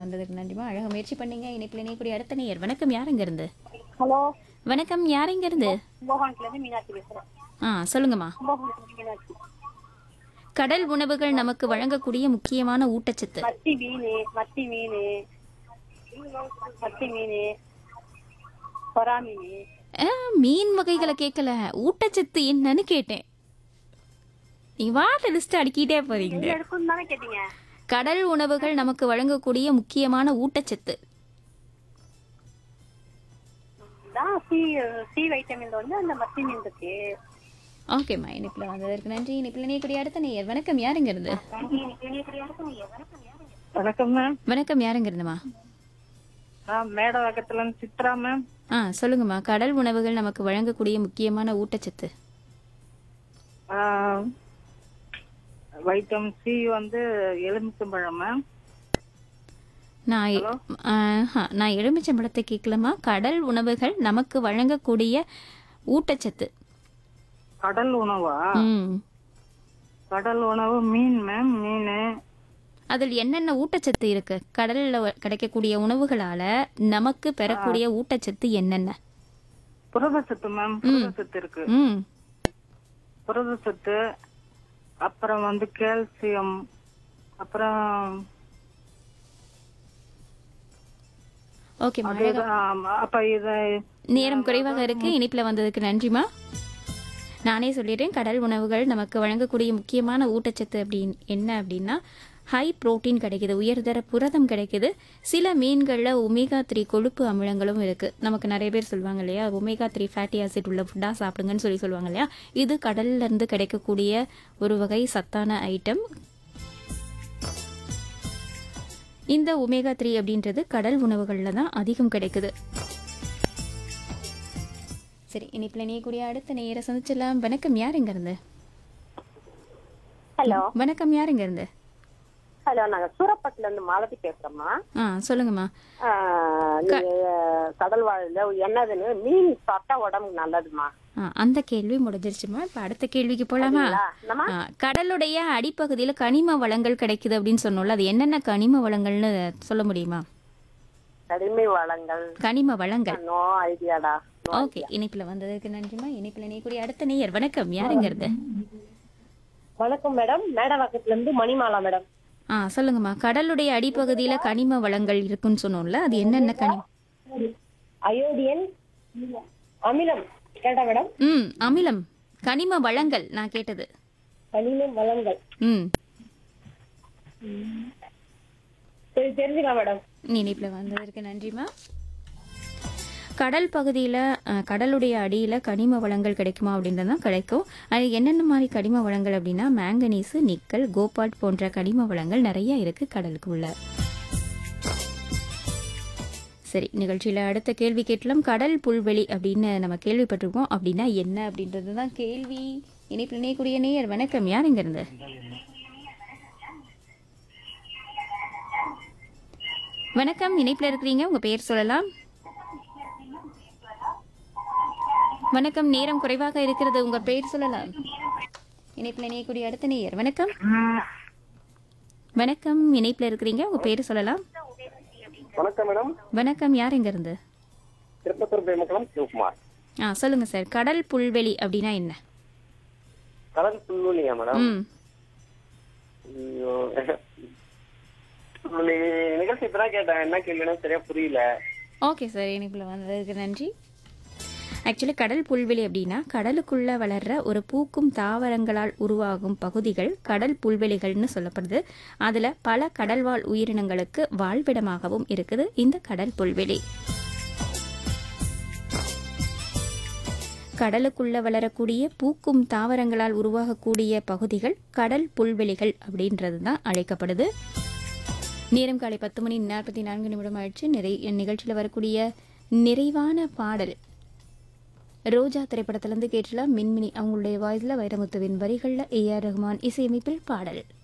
வந்ததுக்கு நன்றிமா அழகாக முயற்சி பண்ணீங்க இணைப்பில் இணையக்கூடிய அடுத்த நேயர் வணக்கம் யார் இங்க இருந்து ஹலோ வணக்கம் யார் இங்க இருந்து கும்பகோணத்துல இருந்து மீனாட்சி பேசுறேன் ஆ சொல்லுங்கம்மா கும்பகோணத்துல இருந்து மீனாட்சி கடல் உணவுகள் நமக்கு வழங்கக்கூடிய முக்கியமான ஊட்டச்சத்து மத்தி மீன் மத்தி மீன் மத்தி மீன் கொரா மீன் ஆ, மீன் வகைகளை கேட்கல ஊட்டச்சத்து என்னன்னு கேட்டேன் நீங்க வாட்ட லிஸ்ட் அடிக்கிட்டே போறீங்க எடுக்கும் தானே கேட்டீங்க கடல் உணவுகள் நமக்கு வழங்கக்கூடிய முக்கியமான ஊட்டச்சத்து தான் சி சி வைட்டமின்ல வந்து அந்த மத்தி மீன் இருக்கு ஓகேம்மா இனிப்பில் வந்ததற்கு நன்றி இனிப்பில் இணையக்கூடிய அடுத்த நேயர் வணக்கம் யாருங்க இருந்து வணக்கம் மேம் வணக்கம் யாருங்க இருந்துமா நான் மேடவாக்கத்துல இருந்து சித்ரா மேம் ஆ சொல்லுங்கம்மா கடல் உணவுகள் நமக்கு வழங்கக்கூடிய முக்கியமான ஊட்டச்சத்து வைட்டமின் சி வந்து எலுமிச்சம்பழம் மேம் நான் எ- ஆஹா, நான் எலுமிச்சம்பழத்தை கேட்கலமா கடல் உணவுகள் நமக்கு வழங்கக்கூடிய ஊட்டச்சத்து கடல் உணவா ம் கடல் உணவு மீன் மேம் மீன் அதில் என்னென்ன ஊட்டச்சத்து இருக்கு கடல்ல வ- கிடைக்கக்கூடிய உணவுகளால நமக்கு பெறக்கூடிய ஊட்டச்சத்து என்னென்ன புரதச்சத்து மேம் புரதச்சத்து இருக்கு ம் புரதச்சத்து அப்புறம் வந்து கால்சியம் அப்புறம் ஓகேம்மா இது, ஆமா, அப்ப இது நேரம் குறைவாக இருக்கு இனிப்புல வந்ததுக்கு நன்றிமா நானே சொல்லிடுறேன் கடல் உணவுகள் நமக்கு வழங்கக்கூடிய முக்கியமான ஊட்டச்சத்து அப்படின்னு என்ன அப்படின்னா ஹை புரோட்டீன் கிடைக்குது உயர்தர புரதம் கிடைக்குது சில மீன்கள்ல ஒமேகா த்ரீ கொழுப்பு அமிலங்களும் இருக்கு நமக்கு நிறைய பேர் சொல்லுவாங்க இல்லையா ஒமேகா த்ரீ ஃபேட்டி ஆசிட் உள்ள ஃபுட்டா சாப்பிடுங்கன்னு சொல்லி சொல்லுவாங்க இல்லையா இது கடல்ல இருந்து கிடைக்கக்கூடிய ஒரு வகை சத்தான ஐட்டம் இந்த ஒமேகா த்ரீ அப்படின்றது கடல் உணவுகளில் தான் அதிகம் கிடைக்குது சரி இனிப்பில் இணையக்கூடிய அடுத்த நேர சந்திச்சிடலாம் வணக்கம் யார் இங்க இருந்து ஹலோ வணக்கம் யார் இங்க இருந்து ஹலோ நாங்க சூரப்பட்டுல இருந்து மாலதி பேசுறோம்மா ஆ சொல்லுங்கம்மா ஆஹ், நீங்க கடல் வாழையில என்னதுன்னு மீன் சாப்பிட்டா உடம்புக்கு நல்லதுமா ஆ, அந்த கேள்வி முடிஞ்சிருச்சுமா இப்ப அடுத்த கேள்விக்கு போலாமா என்னம்மா? ஆ, கடலுடைய அடிப்பகுதியில கனிம வளங்கள் கிடைக்குது அப்படின்னு சொன்னோம்ல அது என்னென்ன கனிம வளங்கள்னு சொல்ல முடியுமா கடிமை வளங்கள் கனிம வளங்கள் நோ ஐடியாடா ஓகே இனிப்புல வந்ததுக்கு நன்றிமா இனிப்புல இணையக்கூடிய அடுத்த நேயர் வணக்கம் யார் இங்க இருந்து வணக்கம் மேடம் மேடவாக்கத்துல இருந்து மணிமாலா மேடம் ஆ சொல்லுங்கம்மா கடலுடைய அடிப்பகுதியில கனிம வளங்கள் இருக்குன்னு சொன்னோம்ல அது என்னென்ன கனிம அயோடியன் அமிலம் கேட்டா மேடம் ம் அமிலம் கனிம வளங்கள் நான் கேட்டது கனிம வளங்கள் ம் சரி தெரிஞ்சுக்கலாம் மேடம் இனிப்பில் வந்ததற்கு நன்றிம்மா கடல் பகுதியில் கடலுடைய அடியில் கனிம வளங்கள் கிடைக்குமா அப்படின்றது தான் கிடைக்கும் அது என்னென்ன மாதிரி கனிம வளங்கள் அப்படின்னா மேங்கனீஸு நிக்கல் கோபால்ட் போன்ற கனிம வளங்கள் நிறைய இருக்கு கடலுக்குள்ள சரி நிகழ்ச்சியில் அடுத்த கேள்வி கேட்டலாம் கடல் புல்வெளி அப்படின்னு நம்ம கேள்விப்பட்டிருக்கோம் அப்படின்னா என்ன அப்படின்றது தான் கேள்வி இனிப்பில் இணையக்கூடிய நேயர் வணக்கம் யார் இங்க இருந்து வணக்கம் இணைப்பில் இருக்கிறீங்க உங்க பெயர் சொல்லலாம் வணக்கம் நேரம் குறைவாக இருக்கிறது உங்க பெயர் சொல்லலாம் இணைப்பில் இணையக்கூடிய அடுத்த நேயர் வணக்கம் வணக்கம் இணைப்பில் இருக்கிறீங்க உங்க பெயர் சொல்லலாம் வணக்கம் மேடம் வணக்கம் யார் எங்க இருந்து திருப்பத்தூர் பேமக்கலம் சிவகுமார் ஆ சொல்லுங்க சார் கடல் புல்வெளி அப்படின்னா என்ன கடல் புல்வெளியா மேடம் ம் ஐயோ. புல்வெளி நிகழ்ச்சி இப்பதான் கேட்டேன் என்ன கேள்வினா சரியா புரியல ஓகே சார் இணைப்பில் வந்ததுக்கு நன்றி ஆக்சுவலி கடல் புல்வெளி அப்படின்னா கடலுக்குள்ள வளர்ற ஒரு பூக்கும் தாவரங்களால் உருவாகும் பகுதிகள் கடல் புல்வெளிகள்னு சொல்லப்படுது அதுல பல கடல்வாழ் உயிரினங்களுக்கு வாழ்விடமாகவும் இருக்குது இந்த கடல் புல்வெளி கடலுக்குள்ள வளரக்கூடிய பூக்கும் தாவரங்களால் உருவாகக்கூடிய பகுதிகள் கடல் புல்வெளிகள் அப்படின்றது தான் அழைக்கப்படுது நேரம் காலை பத்து மணி நாற்பத்தி நான்கு நிமிடம் ஆயிடுச்சு நிறை நிகழ்ச்சியில் வரக்கூடிய நிறைவான பாடல் ரோஜா திரைப்படத்திலிருந்து கேட்டலாம் மின்மினி அவங்களுடைய வாய்ஸ்ல வைரமுத்துவின் வரிகளில் ஏ ஆர் ரஹ்மான் இசையமைப்பில் பாடல்